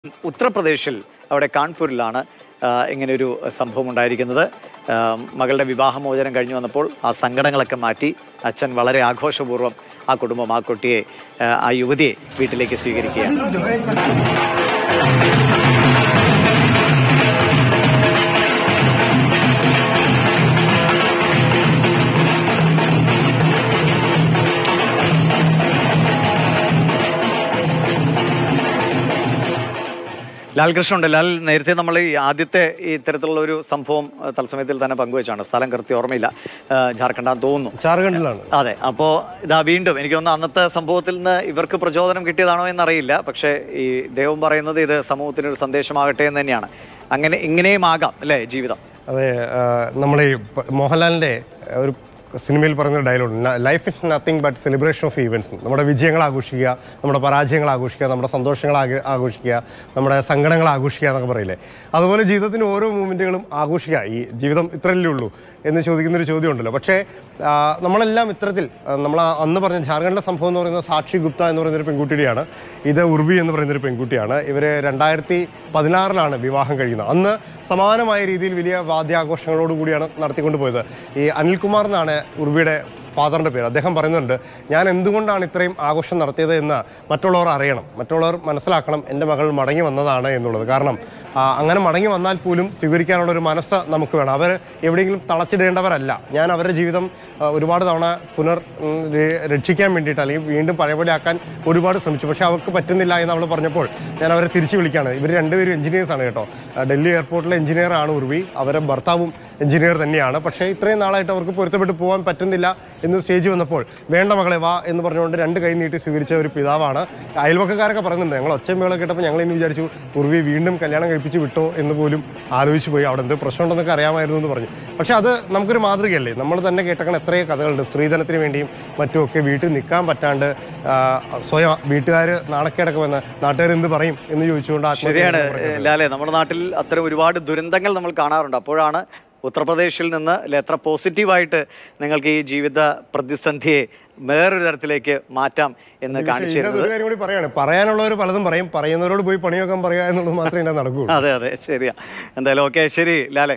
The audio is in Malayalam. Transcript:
ഉത്തർപ്രദേശിൽ അവിടെ കാൺപൂരിലാണ് ആ, ഇങ്ങനെയൊരു സംഭവം ഉണ്ടായിരിക്കുന്നത് ആ, മകളുടെ വിവാഹമോചനം കഴിഞ്ഞു വന്നപ്പോൾ ആ സങ്കടങ്ങളൊക്കെ മാറ്റി അച്ഛൻ വളരെ ആഘോഷപൂർവ്വം ആ കുടുംബം ആ കുട്ടിയെ ആ, ആ യുവതിയെ വീട്ടിലേക്ക് സ്വീകരിക്കുകയാണ് ലാൽകൃഷ്ണ ഉണ്ട് ലാൽ നേരത്തെ നമ്മൾ ഈ ആദ്യത്തെ ഈ ഇത്തരത്തിലുള്ള ഒരു സംഭവം ആ, തത്സമയത്തിൽ തന്നെ പങ്കുവച്ചാണ് സ്ഥലം കൃത്യം ഓർമ്മയില്ല ആ, ജാർഖണ്ഡാന്ന് തോന്നുന്നു ജാർഖണ്ഡിലാണ് അതെ അപ്പോ ഇതാ വീണ്ടും എനിക്ക് തോന്നുന്നു അന്നത്തെ സംഭവത്തിൽ നിന്ന് ഇവർക്ക് പ്രചോദനം കിട്ടിയതാണോ എന്നറിയില്ല പക്ഷേ ഈ ദൈവം പറയുന്നത് ഇത് സമൂഹത്തിന് ഒരു സന്ദേശമാകട്ടെ എന്ന് തന്നെയാണ് അങ്ങനെ ഇങ്ങനെയും ആകാം അല്ലേ ജീവിതം അതെ നമ്മുടെ ഈ പ- മോഹൻലാലിന്റെ ഒരു സിനിമയിൽ പറയുന്ന dialogue life is nothing but celebration of events നമ്മുടെ വിജയങ്ങൾ ആഘോഷിക്കുക നമ്മുടെ പരാജയങ്ങൾ ആഘോഷിക്കുക നമ്മുടെ സന്തോഷങ്ങൾ ആഘ- ആഘോഷിക്കുക നമ്മുടെ സങ്കടങ്ങൾ ആഘോഷിക്കുക എന്നൊക്കെ പറയില്ലേ അതുപോലെ ജീവിതത്തിൻ്റെ ഓരോ മൂമെൻറ്റുകളും ആഘോഷിക്കുക ഈ ജീവിതം ഇത്രയല്ലേ ഉള്ളൂ എന്ന് ചോദിക്കുന്നൊരു ചോദ്യം ഉണ്ടല്ലോ പക്ഷേ ആ, നമ്മളെല്ലാം ഇത്തരത്തിൽ ആ, നമ്മൾ ആ അന്ന് പറഞ്ഞ ജാർഖണ്ഡിലെ സംഭവം എന്ന് പറയുന്നത് സാക്ഷി ഗുപ്ത എന്ന് പറയുന്നൊരു പെൺകുട്ടിയുടെയാണ് ഇത് ഉർബി എന്ന് പറയുന്നൊരു പെൺകുട്ടിയാണ് ഇവർ രണ്ടായിരത്തി പതിനാറിലാണ് വിവാഹം കഴിയുന്നത് അന്ന് സമാനമായ രീതിയിൽ വലിയ വാദ്യാഘോഷങ്ങളോട് കൂടിയാണ് നടത്തിക്കൊണ്ട് പോയത് ഈ അനിൽകുമാർ എന്നാണ് ഉർബിയുടെ ഫാദറിൻ്റെ പേര് അദ്ദേഹം പറയുന്നുണ്ട് ഞാൻ എന്തുകൊണ്ടാണ് ഇത്രയും ആഘോഷം നടത്തിയത് എന്ന് മറ്റുള്ളവർ അറിയണം മറ്റുള്ളവർ മനസ്സിലാക്കണം എൻ്റെ മകൾ മടങ്ങി വന്നതാണ് എന്നുള്ളത് കാരണം ആ, അങ്ങനെ മടങ്ങി വന്നാൽ പോലും സ്വീകരിക്കാനുള്ള ഒരു മനസ്സ് നമുക്ക് വേണം അവർ എവിടെയെങ്കിലും തളച്ചിടേണ്ടവരല്ല ഞാൻ അവരുടെ ജീവിതം ആ, ഒരുപാട് തവണ പുനർ ഉം, ര- രക്ഷിക്കാൻ വേണ്ടിയിട്ട് അല്ലെങ്കിൽ വീണ്ടും പഴയപടിയാക്കാൻ ഒരുപാട് ശ്രമിച്ചു പക്ഷേ അവർക്ക് പറ്റുന്നില്ല എന്ന് അവൾ പറഞ്ഞപ്പോൾ ഞാൻ അവരെ തിരിച്ചു വിളിക്കുകയാണ് ഇവർ രണ്ടുപേരും എഞ്ചിനീയേഴ്സാണ് കേട്ടോ ആ, ഡൽഹി എയർപോർട്ടിലെ എഞ്ചിനീയർ ആണ് ഉർവി അവരുടെ ഭർത്താവും എഞ്ചിനീയർ തന്നെയാണ് പക്ഷേ ഇത്രയും നാളായിട്ട് അവർക്ക് പൊരുത്തപ്പെട്ട് പോകാൻ പറ്റുന്നില്ല എന്ന് സ്റ്റേജ് വന്നപ്പോൾ വേണ്ട മകളെ വാ എന്ന് പറഞ്ഞുകൊണ്ട് രണ്ട് കൈ നീട്ടി സ്വീകരിച്ച ഒരു പിതാവാണ് അയൽവക്കക്കാരൊക്കെ പറയുന്നുണ്ട് ഞങ്ങൾ ഒച്ചയും മേളെ കേട്ടപ്പോൾ ഞങ്ങൾ ഇനി വിചാരിച്ചു ഉർവി വീണ്ടും കല്യാണം കഴിപ്പിച്ച് വിട്ടോ എന്ന് പോലും ആലോചിച്ച് പോയി അവിടെ എന്ത് പ്രശ്നമുണ്ടെന്നൊക്കെ അറിയാമായിരുന്നു എന്ന് പറഞ്ഞു പക്ഷേ അത് നമുക്കൊരു മാതൃകയല്ലേ നമ്മൾ തന്നെ കേട്ടേക്കണ എത്രയോ കഥകളുണ്ട് സ്ത്രീധനത്തിന് വേണ്ടിയും മറ്റുമൊക്കെ വീട്ടിൽ നിൽക്കാൻ പറ്റാണ്ട് ആ, സ്വയം വീട്ടുകാർ നാണക്കേടൊക്കെ വന്ന് നാട്ടുകാർ എന്ത് പറയും എന്ന് ചോദിച്ചുകൊണ്ട് ആത്മഹത്യ ശരിയാണ് ചെയ്യുന്ന പറയുന്നത്. ലാലെ നമ്മുടെ നാട്ടിൽ അത്തരം ഒരുപാട് ദുരന്തങ്ങൾ നമ്മൾ കാണാറുണ്ട് അപ്പോഴാണ് ഉത്തർപ്രദേശിൽ നിന്ന് അല്ലെ എത്ര പോസിറ്റീവായിട്ട് നിങ്ങൾക്ക് ഈ ജീവിത പ്രതിസന്ധിയെ വേറൊരു തരത്തിലേക്ക് മാറ്റാം എന്ന് കാണിച്ചു ഇതിനകത്ത് തരുന്നത് ഒരു കാര്യം കൂടി പറയാണ് പറയാനുള്ളവർ പലതും പറയും പറയുന്നവരോട് പോയി പണി വെക്കാൻ പറയുക എന്നുള്ളത് മാത്രമേ ഇതിനകത്ത് നടക്കുകയുള്ളൂ അതെ അതെ ശരിയാ എന്തായാലും ഓക്കെ ശരി ലാലെ